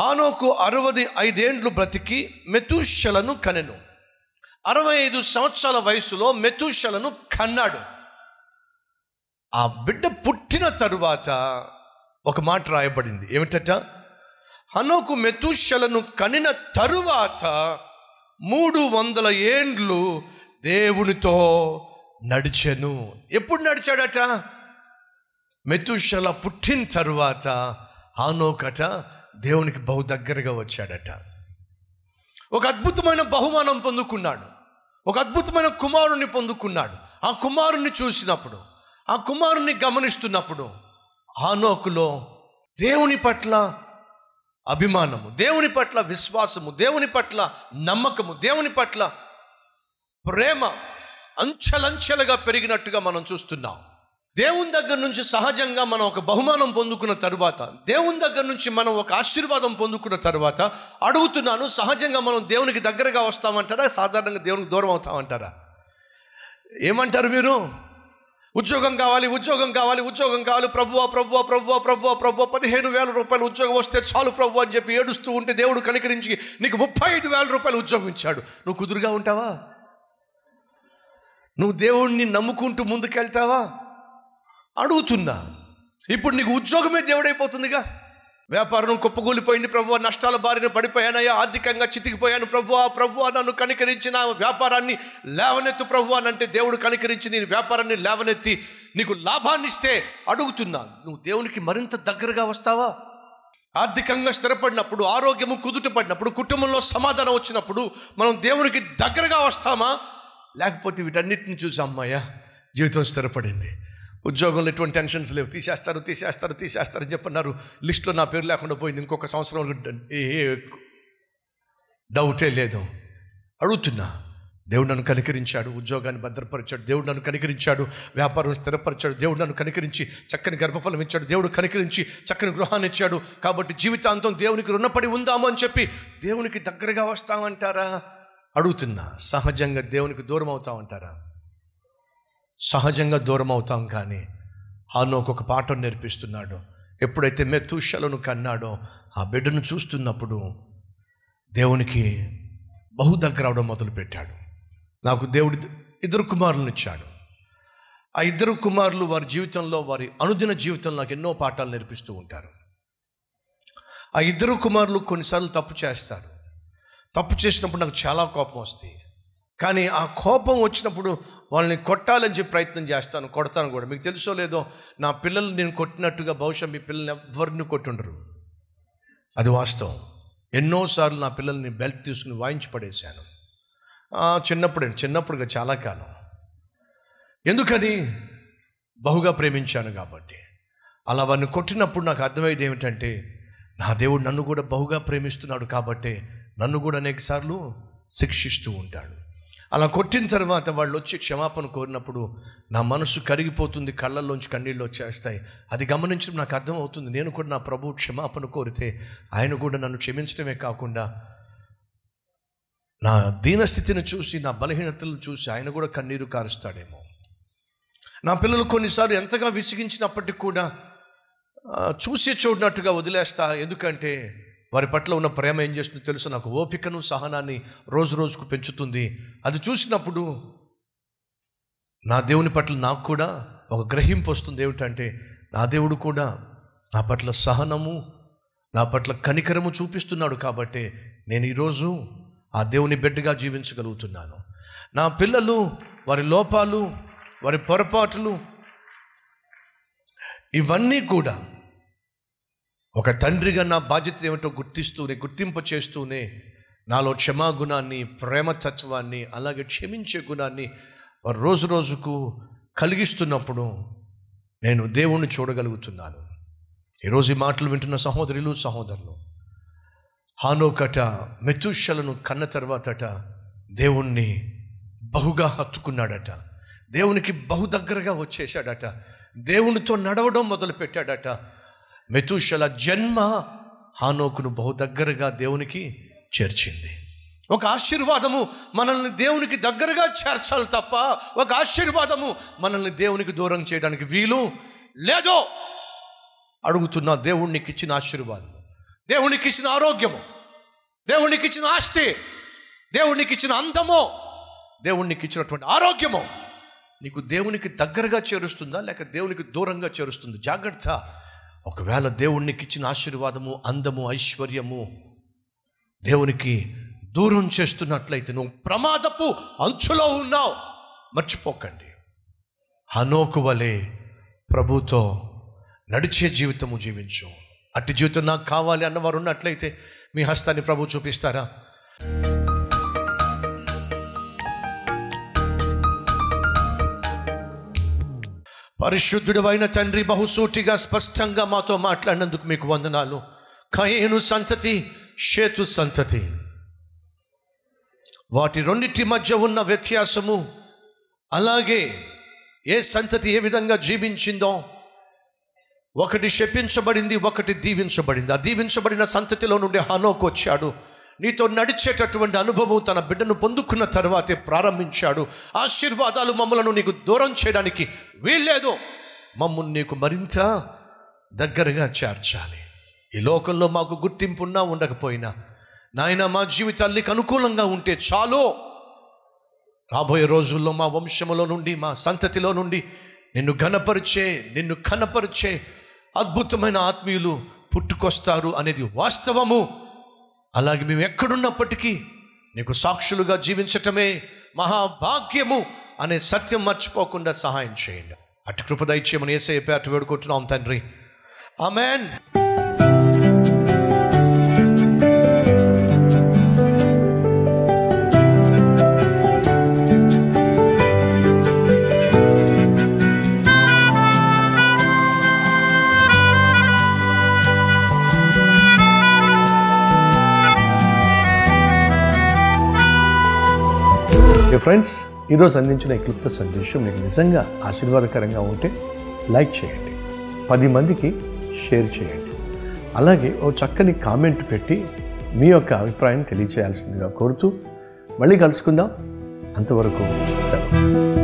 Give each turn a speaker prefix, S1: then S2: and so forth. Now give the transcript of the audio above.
S1: హానోకు అరవది ఐదేండ్లు బ్రతికి మెతుషలను కనెను అరవై ఐదు సంవత్సరాల వయసులో మెతుషలను కన్నాడు ఆ బిడ్డ పుట్టిన తరువాత ఒక మాట రాయబడింది ఏమిటట హనోకు మెతుషలను కనిన తరువాత మూడు వందల ఏండ్లు దేవునితో నడిచెను ఎప్పుడు నడిచాడట మెతుషల పుట్టిన తరువాత హానోకట దేవునికి బహు దగ్గరగా వచ్చాడట ఒక అద్భుతమైన బహుమానం పొందుకున్నాడు ఒక అద్భుతమైన కుమారుణ్ణి పొందుకున్నాడు ఆ కుమారుణ్ణి చూసినప్పుడు ఆ కుమారుణ్ణి గమనిస్తున్నప్పుడు హానోకులో దేవుని పట్ల అభిమానము దేవుని పట్ల విశ్వాసము దేవుని పట్ల నమ్మకము దేవుని పట్ల ప్రేమ అంచెలంచెలుగా పెరిగినట్టుగా మనం చూస్తున్నాం దేవుని దగ్గర నుంచి సహజంగా మనం ఒక బహుమానం పొందుకున్న తరువాత దేవుని దగ్గర నుంచి మనం ఒక ఆశీర్వాదం పొందుకున్న తరువాత అడుగుతున్నాను సహజంగా మనం దేవునికి దగ్గరగా వస్తామంటారా సాధారణంగా దేవునికి దూరం అవుతామంటారా ఏమంటారు మీరు ఉద్యోగం కావాలి ఉద్యోగం కావాలి ఉద్యోగం కావాలి ప్రభువా ప్రభువా ప్రభువా ప్రభువా ప్రభువా పదిహేను వేల రూపాయలు ఉద్యోగం వస్తే చాలు ప్రభు అని చెప్పి ఏడుస్తూ ఉంటే దేవుడు కనికరించి నీకు ముప్పై ఐదు వేల రూపాయలు ఉద్యోగం ఇచ్చాడు నువ్వు కుదురుగా ఉంటావా నువ్వు దేవుణ్ణి నమ్ముకుంటూ ముందుకెళ్తావా అడుగుతున్నా ఇప్పుడు నీకు ఉద్యోగమే దేవుడైపోతుందిగా వ్యాపారం కుప్పకూలిపోయింది ప్రభు నష్టాల బారిన పడిపోయానయ్యా ఆర్థికంగా చితికిపోయాను ప్రభు ప్రభు నన్ను కనికరించి నా వ్యాపారాన్ని లేవనెత్తు ప్రభు అని అంటే దేవుడు కనికరించి నీ వ్యాపారాన్ని లేవనెత్తి నీకు లాభాన్ని ఇస్తే అడుగుతున్నా నువ్వు దేవునికి మరింత దగ్గరగా వస్తావా ఆర్థికంగా స్థిరపడినప్పుడు ఆరోగ్యము కుదుట పడినప్పుడు కుటుంబంలో సమాధానం వచ్చినప్పుడు మనం దేవునికి దగ్గరగా వస్తామా లేకపోతే వీటన్నిటిని చూసి అమ్మాయ్యా జీవితం స్థిరపడింది ఉద్యోగంలో ఎటువంటి టెన్షన్స్ లేవు తీసేస్తారు తీసేస్తారు తీసేస్తారు అని చెప్పన్నారు లిస్ట్లో నా పేరు లేకుండా పోయింది ఇంకొక సంవత్సరం ఏ డౌటే లేదు అడుగుతున్నా దేవుడు నన్ను కనికరించాడు ఉద్యోగాన్ని భద్రపరిచాడు దేవుడు నన్ను కనికరించాడు వ్యాపారం స్థిరపరిచాడు దేవుడు నన్ను కనికరించి చక్కని గర్భఫలం ఇచ్చాడు దేవుడు కనికరించి చక్కని గృహాన్ని ఇచ్చాడు కాబట్టి జీవితాంతం దేవునికి రుణపడి ఉందాము అని చెప్పి దేవునికి దగ్గరగా వస్తామంటారా అడుగుతున్నా సహజంగా దేవునికి దూరం అవుతామంటారా సహజంగా దూరం అవుతాం కానీ హానోకు ఒక పాఠం నేర్పిస్తున్నాడు ఎప్పుడైతే మెతుషలను కన్నాడో ఆ బిడ్డను చూస్తున్నప్పుడు దేవునికి బహు దగ్గర అవడం మొదలుపెట్టాడు నాకు దేవుడి ఇద్దరు కుమారులను ఇచ్చాడు ఆ ఇద్దరు కుమారులు వారి జీవితంలో వారి అనుదిన జీవితంలో నాకు ఎన్నో పాఠాలు నేర్పిస్తూ ఉంటారు ఆ ఇద్దరు కుమారులు కొన్నిసార్లు తప్పు చేస్తారు తప్పు చేసినప్పుడు నాకు చాలా కోపం వస్తాయి కానీ ఆ కోపం వచ్చినప్పుడు వాళ్ళని కొట్టాలని చెప్పి ప్రయత్నం చేస్తాను కొడతాను కూడా మీకు తెలుసో లేదో నా పిల్లల్ని నేను కొట్టినట్టుగా బహుశా మీ పిల్లల్ని ఎవరిని కొట్టుండరు అది వాస్తవం ఎన్నోసార్లు నా పిల్లల్ని బెల్ట్ తీసుకుని వాయించి పడేశాను ఆ, చిన్నప్పుడే చిన్నప్పుడుగా చాలా కాలం ఎందుకని బహుగా ప్రేమించాను కాబట్టి అలా వారిని కొట్టినప్పుడు నాకు అర్థమయ్యేది ఏమిటంటే నా దేవుడు నన్ను కూడా బహుగా ప్రేమిస్తున్నాడు కాబట్టి నన్ను కూడా అనేకసార్లు శిక్షిస్తూ ఉంటాడు అలా కొట్టిన తర్వాత వాళ్ళు వచ్చి క్షమాపణ కోరినప్పుడు నా మనసు కరిగిపోతుంది కళ్ళల్లోంచి కన్నీళ్ళు వచ్చేస్తాయి అది గమనించడం నాకు అర్థం అవుతుంది నేను కూడా నా ప్రభు క్షమాపణ కోరితే ఆయన కూడా నన్ను క్షమించడమే కాకుండా నా దీనస్థితిని చూసి నా బలహీనతలను చూసి ఆయన కూడా కన్నీరు కారుస్తాడేమో నా పిల్లలు కొన్నిసార్లు ఎంతగా విసిగించినప్పటికీ కూడా ఆ, చూసి చూడనట్టుగా వదిలేస్తా ఎందుకంటే వారి పట్ల ఉన్న ప్రేమ ఏం చేస్తుందో తెలుసు నాకు ఓపికను సహనాన్ని రోజు రోజుకు పెంచుతుంది అది చూసినప్పుడు నా దేవుని పట్ల నాకు కూడా ఒక గ్రహింపు వస్తుంది ఏమిటంటే నా దేవుడు కూడా నా పట్ల సహనము నా పట్ల కనికరము చూపిస్తున్నాడు కాబట్టి నేను ఈరోజు ఆ దేవుని బిడ్డగా జీవించగలుగుతున్నాను నా పిల్లలు వారి లోపాలు వారి పొరపాట్లు ఇవన్నీ కూడా ఒక తండ్రిగా నా బాధ్యత ఏమిటో గుర్తిస్తూనే గుర్తింపు చేస్తూనే నాలో క్షమాగుణాన్ని ప్రేమ తత్వాన్ని అలాగే క్షమించే గుణాన్ని వారు రోజు రోజుకు కలిగిస్తున్నప్పుడు నేను దేవుణ్ణి చూడగలుగుతున్నాను ఈరోజు ఈ మాటలు వింటున్న సహోదరులు సహోదరులు హానోకట మెతుషలను కన్న తర్వాతట దేవుణ్ణి బహుగా హత్తుకున్నాడట దేవునికి బహు దగ్గరగా వచ్చేసాడట దేవునితో నడవడం మొదలు పెట్టాడట మెతుషల జన్మ హానోకును బహు దగ్గరగా దేవునికి చేర్చింది ఒక ఆశీర్వాదము మనల్ని దేవునికి దగ్గరగా చేర్చాలి తప్ప ఒక ఆశీర్వాదము మనల్ని దేవునికి దూరం చేయడానికి వీలు లేదో అడుగుతున్న దేవుడు నీకు ఇచ్చిన ఆశీర్వాదం దేవునికి ఇచ్చిన ఆరోగ్యము దేవునికి ఇచ్చిన ఆస్తి దేవునికి ఇచ్చిన అందము దేవునికి ఇచ్చినటువంటి ఆరోగ్యము నీకు దేవునికి దగ్గరగా చేరుస్తుందా లేక దేవునికి దూరంగా చేరుస్తుంది జాగ్రత్త ఒకవేళ దేవునికి ఇచ్చిన ఆశీర్వాదము అందము ఐశ్వర్యము దేవునికి దూరం చేస్తున్నట్లయితే నువ్వు ప్రమాదపు అంచులో ఉన్నావు మర్చిపోకండి హనోకు వలె ప్రభుతో నడిచే జీవితము జీవించు అట్టి జీవితం నాకు కావాలి అన్నవారు ఉన్నట్లయితే మీ హస్తాన్ని ప్రభు చూపిస్తారా పరిశుద్ధుడు అయిన తండ్రి బహుసూటిగా స్పష్టంగా మాతో మాట్లాడినందుకు మీకు వందనాలు కయేను సంతతి షేతు సంతతి వాటి రెండింటి మధ్య ఉన్న వ్యత్యాసము అలాగే ఏ సంతతి ఏ విధంగా జీవించిందో ఒకటి శపించబడింది ఒకటి దీవించబడింది ఆ దీవించబడిన సంతతిలో నుండి హనోకు వచ్చాడు నీతో నడిచేటటువంటి అనుభవం తన బిడ్డను పొందుకున్న తర్వాతే ప్రారంభించాడు ఆశీర్వాదాలు మమ్మలను నీకు దూరం చేయడానికి వీల్లేదు మమ్మల్ని నీకు మరింత దగ్గరగా చేర్చాలి ఈ లోకంలో మాకు గుర్తింపు ఉన్నా ఉండకపోయినా నాయన మా జీవితాలు నీకు అనుకూలంగా ఉంటే చాలు రాబోయే రోజుల్లో మా వంశములో నుండి మా సంతతిలో నుండి నిన్ను ఘనపరిచే నిన్ను కనపరిచే అద్భుతమైన ఆత్మీయులు పుట్టుకొస్తారు అనేది వాస్తవము అలాగే మేము ఎక్కడున్నప్పటికీ నీకు సాక్షులుగా జీవించటమే మహాభాగ్యము అనే సత్యం మర్చిపోకుండా సహాయం చేయండి అటు కృప దయచేయమని ఏసే పేట వేడుకుంటున్నాం తండ్రి ఆమెన్ ఫ్రెండ్స్ ఈరోజు అందించిన ఈ క్లుప్త సందేశం మీకు నిజంగా ఆశీర్వాదకరంగా ఉంటే లైక్ చేయండి పది మందికి షేర్ చేయండి అలాగే ఓ చక్కని కామెంట్ పెట్టి మీ యొక్క అభిప్రాయం తెలియచేయాల్సిందిగా కోరుతూ మళ్ళీ కలుసుకుందాం అంతవరకు సెలవు